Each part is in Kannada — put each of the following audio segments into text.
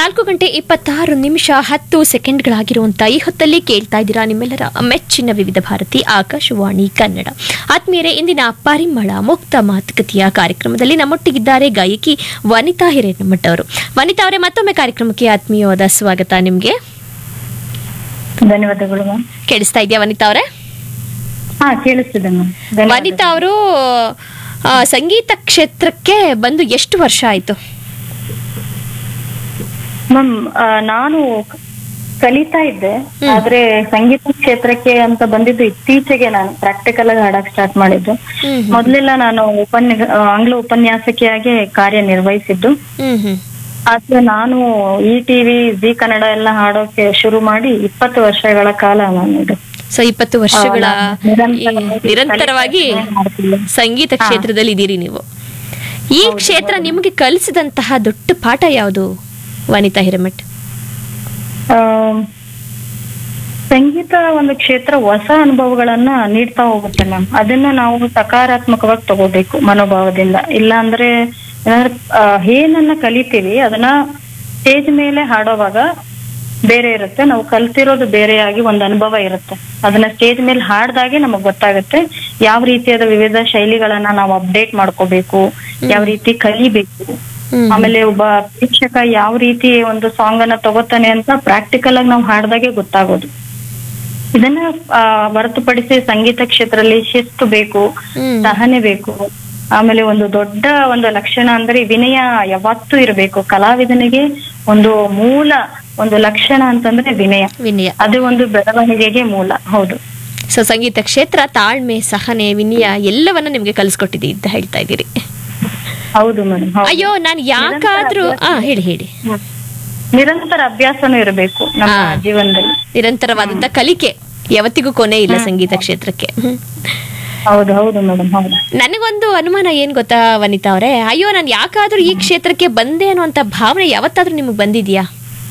ನಾಲ್ಕು ಗಂಟೆ ಇಪ್ಪತ್ತಾರು ನಿಮಿಷ ಹತ್ತು ಸೆಕೆಂಡ್ಗಳಾಗಿರುವಂಥ ಈ ಹೊತ್ತಲ್ಲಿ ಕೇಳ್ತಾ ಇದ್ದೀರಾ ನಿಮ್ಮೆಲ್ಲರ ಮೆಚ್ಚಿನ ವಿವಿಧ ಭಾರತಿ ಆಕಾಶವಾಣಿ ಕನ್ನಡ ಆತ್ಮೀಯರೇ ಇಂದಿನ ಪರಿಮಳ ಮುಕ್ತ ಮಾತುಕತೆಯ ಕಾರ್ಯಕ್ರಮದಲ್ಲಿ ನಮ್ಮೊಟ್ಟಿಗಿದ್ದಾರೆ ಗಾಯಕಿ ವನಿತಾ ಹಿರೇನಮಠ ಅವರು ವನಿತಾ ಅವರೇ ಮತ್ತೊಮ್ಮೆ ಕಾರ್ಯಕ್ರಮಕ್ಕೆ ಆತ್ಮೀಯವಾದ ಸ್ವಾಗತ ನಿಮಗೆ ಧನ್ಯವಾದಗಳು ಮ್ಯಾಮ್ ಕೇಳಿಸ್ತಾ ಇದೆಯಾ ವನಿತಾ ಅವರೇ ಹಾ ಕೇಳಿಸ್ತಿದೆ ಮ್ಯಾಮ್ ವನಿತಾ ಅವರು ಸಂಗೀತ ಕ್ಷೇತ್ರಕ್ಕೆ ಬಂದು ಎಷ್ಟು ವರ್ಷ ಆಯಿತು ಮ್ಯಾಮ್ ನಾನು ಕಲಿತಾ ಇದ್ದೆ ಆದ್ರೆ ಸಂಗೀತ ಕ್ಷೇತ್ರಕ್ಕೆ ಅಂತ ಬಂದಿದ್ದು ಇತ್ತೀಚೆಗೆ ನಾನು ಪ್ರಾಕ್ಟಿಕಲ್ ಆಗಿ ಹಾಡಕ್ ಸ್ಟಾರ್ಟ್ ಮಾಡಿದ್ದು ಹ್ಮ್ ಮೊದ್ಲೆಲ್ಲ ನಾನು ಉಪನ್ಯ ಆ, ಆಂಗ್ಲ ಉಪನ್ಯಾಸಕಿಯಾಗಿ ಕಾರ್ಯನಿರ್ವಹಿಸಿದ್ದು ಹ್ಮ್ ಹ್ಮ್ ಆದ್ರೆ ನಾನು ಈ ಟಿವಿ ಜಿ ಕನ್ನಡ ಎಲ್ಲ ಹಾಡೋಕೆ ಶುರು ಮಾಡಿ ಇಪ್ಪತ್ತು ವರ್ಷಗಳ ಕಾಲ ನಾನು ಇದು ಸೊ ಇಪ್ಪತ್ತು ವರ್ಷಗಳ ಈ ನಿರಂತರವಾಗಿ ಮಾಡ್ತಿದ್ದೆ. ಸಂಗೀತ ಕ್ಷೇತ್ರದಲ್ಲಿ ಇದ್ದೀರಿ ನೀವು ಈ ಕ್ಷೇತ್ರ ನಿಮಗೆ ಕಲಿಸಿದಂತಹ ದೊಡ್ಡ ಪಾಠ ಯಾವುದು ವನಿತಾ ಹಿರೇಮಠ್ ಆಮ್, ಸಂಗೀತ ಒಂದು ಕ್ಷೇತ್ರ ಹೊಸ ಅನುಭವಗಳನ್ನ ನೀಡ್ತಾ ಹೋಗುತ್ತೆ ಮ್ಯಾಮ್ ಅದನ್ನ ನಾವು ಸಕಾರಾತ್ಮಕವಾಗಿ ತಗೋಬೇಕು ಮನೋಭಾವದಿಂದ ಇಲ್ಲ ಅಂದ್ರೆ ಏನಾದ್ರೆ ಆ, ಏನನ್ನ ಕಲಿತೀವಿ ಅದನ್ನ ಸ್ಟೇಜ್ ಮೇಲೆ ಹಾಡೋವಾಗ ಬೇರೆ ಇರುತ್ತೆ ನಾವು ಕಲ್ತಿರೋದು ಬೇರೆಯಾಗಿ ಒಂದು ಅನುಭವ ಇರುತ್ತೆ ಅದನ್ನ ಸ್ಟೇಜ್ ಮೇಲೆ ಹಾಡ್ದಾಗೆ ನಮಗ್ ಗೊತ್ತಾಗುತ್ತೆ ಯಾವ ರೀತಿಯಾದ ವಿವಿಧ ಶೈಲಿಗಳನ್ನ ನಾವು ಅಪ್ಡೇಟ್ ಮಾಡ್ಕೋಬೇಕು ಯಾವ ರೀತಿ ಕಲಿಬೇಕು ಹ್ಮ್. ಆಮೇಲೆ ಒಬ್ಬ ಪ್ರೇಕ್ಷಕ ಯಾವ ರೀತಿ ಒಂದು ಸಾಂಗ್ ಅನ್ನ ತಗೋತಾನೆ ಅಂತ ಪ್ರಾಕ್ಟಿಕಲ್ ಆಗಿ ನಾವು ಹಾಡ್ದಾಗೆ ಗೊತ್ತಾಗೋದು ಇದನ್ನ ಆ, ಹೊರತುಪಡಿಸಿ ಸಂಗೀತ ಕ್ಷೇತ್ರದಲ್ಲಿ ಶಿಸ್ತು ಬೇಕು ಹ್ಮ್. ಸಹನೆ ಬೇಕು ಆಮೇಲೆ ಒಂದು ದೊಡ್ಡ ಒಂದು ಲಕ್ಷಣ ಅಂದ್ರೆ ವಿನಯ ಯಾವತ್ತೂ ಇರಬೇಕು ಕಲಾವಿದನಿಗೆ ಒಂದು ಮೂಲ ಒಂದು ಲಕ್ಷಣ ಅಂತಂದ್ರೆ ವಿನಯ ವಿನಯ ಅದು ಒಂದು ಬೆಳವಣಿಗೆಗೆ ಮೂಲ ಹೌದು ಸೊ ಸಂಗೀತ ಕ್ಷೇತ್ರ ತಾಳ್ಮೆ ಸಹನೆ ವಿನಯ ಎಲ್ಲವನ್ನ ನಿಮ್ಗೆ ಕಲಿಸ್ಕೊಟ್ಟಿದೆ ಅಂತ ಹೇಳ್ತಾ ಇದ್ದೀರಿ ಹೌದು ಮೇಡಮ್ ಅಯ್ಯೋ ನಾನು ಯಾಕಾದ್ರೂ ಆ ಹೇಳಿ ಹೇಳಿ ನಿರಂತರ ಅಭ್ಯಾಸನೂ ಇರಬೇಕು ನಮ್ಮ ಹಾ. ಜೀವನದಲ್ಲಿ ನಿರಂತರವಾದಂತ ಕಲಿಕೆ ಯಾವತ್ತಿಗೂ ಕೊನೆ ಇಲ್ಲ ಸಂಗೀತ ಕ್ಷೇತ್ರಕ್ಕೆ ಹ್ಮ್. ಹೌದು ಹೌದು ಮೇಡಮ್ ಹೌದು ನನಗೊಂದು ಅನುಮಾನ ಏನ್ ಗೊತ್ತಾ ವನಿತಾ ಅವರೇ ಅಯ್ಯೋ ನಾನು ಯಾಕಾದ್ರೂ ಈ ಕ್ಷೇತ್ರಕ್ಕೆ ಬಂದೆ ಅನ್ನುವಂತ ಭಾವನೆ ಯಾವತ್ತಾದ್ರೂ ನಿಮಗೆ ಬಂದಿದ್ಯಾ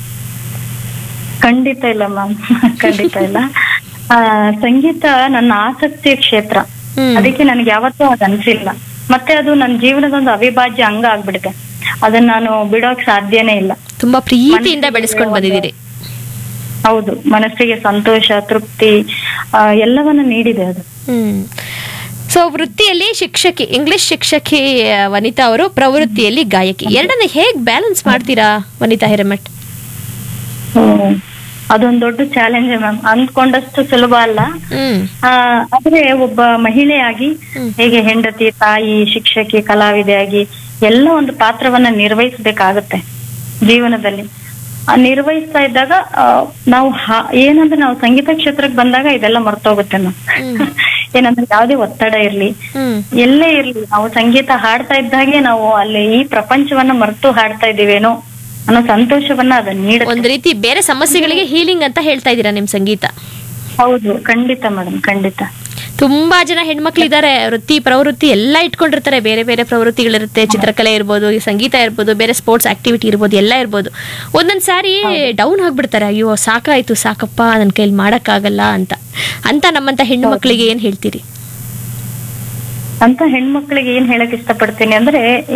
ಖಂಡಿತ ಇಲ್ಲ ಮ್ಯಾಮ್ ಖಂಡಿತ ಇಲ್ಲ ಆ, ಸಂಗೀತ ನನ್ನ ಆಸಕ್ತಿಯ ಕ್ಷೇತ್ರ ಹ್ಮ್. ಅದಕ್ಕೆ ನನಗೆ ಯಾವತ್ತೂ ಅದು ಅನ್ಸಿಲ್ಲ ಮತ್ತೆ ಅದು ನನ್ನ ಜೀವನದ ಒಂದು ಅವಿಭಾಜ್ಯ ಅಂಗ ಆಗ್ಬಿಟ್ಟಿದೆ ಅದನ್ನ ನಾನು ಬಿಡೋಕ್ ಸಾಧ್ಯನೇ ಇಲ್ಲ ತುಂಬಾ ಪ್ರೀತಿಯಿಂದ ಬೆಳೆಸ್ಕೊಂಡು ಬಂದಿದ್ದೀರಿ ಹೌದು ಮನಸ್ಸಿಗೆ ಸಂತೋಷ ತೃಪ್ತಿ ಆ, ಎಲ್ಲವನ್ನ ನೀಡಿದೆ ಅದು ಹ್ಮ್ ಸೊ ವೃತ್ತಿಯಲ್ಲಿ ಶಿಕ್ಷಕಿ ಇಂಗ್ಲಿಷ್ ಶಿಕ್ಷಕಿ ಆ, ವನಿತಾ ಅವರು ಪ್ರವೃತ್ತಿಯಲ್ಲಿ ಗಾಯಕಿ ಎರಡನ್ನ ಹೇಗ್ ಬ್ಯಾಲೆನ್ಸ್ ಮಾಡ್ತೀರಾ ವನಿತಾ ಹಿರೇಮಠ್ ಹ್ಮ್. ಅದೊಂದು ದೊಡ್ಡ ಚಾಲೆಂಜ್ ಮ್ಯಾಮ್ ಅಂದ್ಕೊಂಡಷ್ಟು ಸುಲಭ ಅಲ್ಲ ಹ್ಮ್ ಆ, ಆದ್ರೆ ಒಬ್ಬ ಮಹಿಳೆಯಾಗಿ ಹೇಗೆ ಹೆಂಡತಿ ತಾಯಿ ಶಿಕ್ಷಕಿ ಕಲಾವಿದೆಯಾಗಿ ಎಲ್ಲ ಒಂದು ಪಾತ್ರವನ್ನ ನಿರ್ವಹಿಸ್ಬೇಕಾಗತ್ತೆ ಜೀವನದಲ್ಲಿ ಆ ನಿರ್ವಹಿಸ್ತಾ ಇದ್ದಾಗ ಆ, ನಾವು ಹಾ- ಏನಂದ್ರೆ ನಾವು ಸಂಗೀತ ಕ್ಷೇತ್ರಕ್ಕೆ ಬಂದಾಗ ಇದೆಲ್ಲ ಮರ್ತೋಗುತ್ತೆ ನಾವು ಏನಂದ್ರೆ ಯಾವ್ದೇ ಒತ್ತಡ ಇರ್ಲಿ ಹ್ಮ್ ಎಲ್ಲೇ ಇರ್ಲಿ ನಾವು ಸಂಗೀತ ಹಾಡ್ತಾ ಇದ್ದಾಗೆ ನಾವು ಅಲ್ಲಿ ಈ ಪ್ರಪಂಚವನ್ನ ಮರೆತು ಹಾಡ್ತಾ ಇದೀವೇನೋ ಅನ್ನೋ ಸಂತೋಷವನ್ನ ಅದನ್ನ ನೀಡುತ್ತೆ ಒಂದ್ ರೀತಿ ಬೇರೆ ಸಮಸ್ಯೆಗಳಿಗೆ ಹೀಲಿಂಗ್ ಅಂತ ಹೇಳ್ತಾ ಇದ್ದೀರಾ ನಿಮ್ ಸಂಗೀತ ಹೌದು ಖಂಡಿತ ಮೇಡಮ್ ಖಂಡಿತ ತುಂಬಾ ಜನ ಹೆಣ್ಮಕ್ಳಿದ್ದಾರೆ ವೃತ್ತಿ ಪ್ರವೃತ್ತಿ ಎಲ್ಲ ಇಟ್ಕೊಂಡಿರ್ತಾರೆ ಬೇರೆ ಬೇರೆ ಪ್ರವೃತ್ತಿಗಳಿರುತ್ತೆ ಚಿತ್ರಕಲೆ ಇರ್ಬೋದು ಈ ಸಂಗೀತ ಇರ್ಬೋದು ಬೇರೆ ಸ್ಪೋರ್ಟ್ಸ್ ಆಕ್ಟಿವಿಟಿ ಇರ್ಬೋದು ಎಲ್ಲ ಇರ್ಬೋದು ಒಂದೊಂದ್ ಸಾರಿ ಡೌನ್ ಆಗ್ಬಿಡ್ತಾರೆ ಅಯ್ಯೋ ಸಾಕಾಯ್ತು ಸಾಕಪ್ಪ ನನ್ನ ಕೈಲಿ ಮಾಡಕ್ಕಾಗಲ್ಲ ಅಂತ ಅಂತ ನಮ್ಮಂತ ಹೆಣ್ಣು ಮಕ್ಕಳಿಗೆ ಏನ್ ಹೇಳ್ತೀರಿ ಅಂತ ಹೆಣ್ಮಕ್ಳಿಗೆ ಏನ್ ಹೇಳಕ್ ಇಷ್ಟಪಡ್ತೀನಿ ಅಂದ್ರೆ